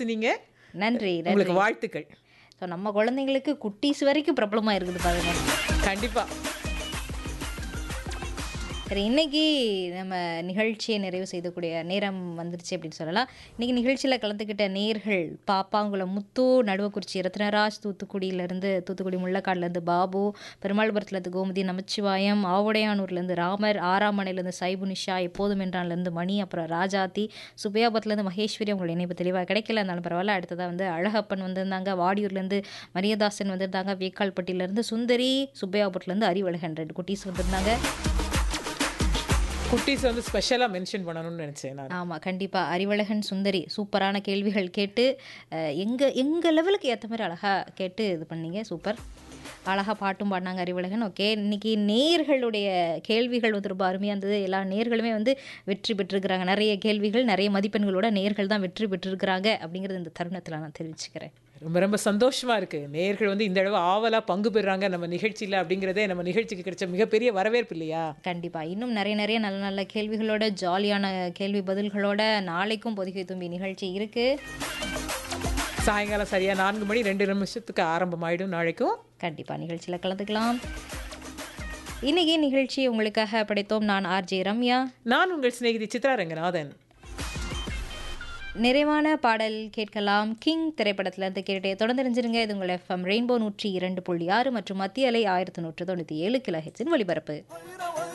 பேசுனீங்க நன்றி நன்றி உங்களுக்கு வாழ்த்துக்கள் ஸோ நம்ம குழந்தைங்களுக்கு குட்டீஸ் வரைக்கும் பிரபலமாக இருக்குது பாருங்க கண்டிப்பா சரி இன்னைக்கு நம்ம நிகழ்ச்சியை நிறைவு செய்யக்கூடிய நேரம் வந்துருச்சு அப்படின்னு சொல்லலாம் இன்னைக்கு நிகழ்ச்சியில் கலந்துக்கிட்ட நேர்கள் பாப்பாங்குளம் முத்து நடுவக்குறிச்சி ரத்னராஜ் தூத்துக்குடியிலேருந்து தூத்துக்குடி முள்ளக்காடுலேருந்து பாபு பெருமாள்புரத்துலேருந்து கோமதி நமச்சிவாயம் ஆவுடையானூர்லேருந்து ராமர் ஆறாமணையிலேருந்து சைபு நிஷா எப்போதும் என்றான்லேருந்து மணி அப்புறம் ராஜாத்தி சுபையாபத்துலேருந்து மகேஸ்வரி உங்களோட இணைப்பு தெளிவாக கிடைக்கல இருந்தாலும் பரவாயில்ல அடுத்ததாக வந்து அழகப்பன் வந்திருந்தாங்க வாடியூர்லேருந்து மரியதாசன் வந்திருந்தாங்க வேக்கால்பட்டியிலேருந்து சுந்தரி சுப்பையாபுரத்துலேருந்து அறிவழகன் ரெண்டு குட்டீஸ் வந்திருந்தாங்க குட்டீஸ் வந்து ஸ்பெஷலா மென்ஷன் பண்ணணும்னு நினைச்சேன் நான் ஆமாம் கண்டிப்பாக அறிவழகன் சுந்தரி சூப்பரான கேள்விகள் கேட்டு அஹ், எங்க எங்கள் லெவலுக்கு ஏற்ற மாதிரி அழகாக கேட்டு இது பண்ணீங்க சூப்பர் அழகாக பாட்டும் பாடினாங்க அறிவழகன் ஓகே இன்னைக்கு நேர்களுடைய கேள்விகள் வந்து ரொம்ப அருமையாக இருந்தது எல்லா நேர்களுமே வந்து வெற்றி பெற்றிருக்கிறாங்க நிறைய கேள்விகள் நிறைய மதிப்பெண்களோட நேர்கள் தான் வெற்றி பெற்றிருக்கிறாங்க அப்படிங்கிறது இந்த தருணத்தில் நான் தெரிவிச்சுக்கிறேன் ரொம்ப ரொம்ப சந்தோஷமா இருக்கு நேயர்கள் வந்து இந்த அளவு ஆவலா பங்கு பெறுறாங்க நம்ம நிகழ்ச்சியில அப்படிங்கிறதே நம்ம நிகழ்ச்சிக்கு கிடைச்ச மிகப்பெரிய வரவேற்பு இல்லையா கண்டிப்பாக இன்னும் நிறைய நிறைய நல்ல நல்ல கேள்விகளோட ஜாலியான கேள்வி பதில்களோட நாளைக்கும் பொதிகை தும்பி நிகழ்ச்சி இருக்குது சாயங்காலம் சரியா நான்கு மணி ரெண்டு நிமிஷத்துக்கு ஆரம்பமாயிடும் நாளைக்கும் கண்டிப்பாக நிகழ்ச்சியில் கலந்துக்கலாம் இன்னைக்கு நிகழ்ச்சி உங்களுக்காக படைத்தோம் நான் ஆர்ஜே ரம்யா நான் உங்கள் சிநேகிதி சித்ரா ரங்கநாதன் நிறைவான பாடல் கேட்கலாம் கிங் திரைப்படத்துல இருந்து கேட்டே தொடர்ந்து தெரிஞ்சிருங்க இது உங்கள் எஃப்எம் ரெயின்போ நூற்றி இரண்டு புள்ளி ஆறு மற்றும் மத்திய அலை ஆயிரத்தி நூற்று தொண்ணூற்றி ஏழு கிலோ ஹெச்சின் ஒளிபரப்பு Oye,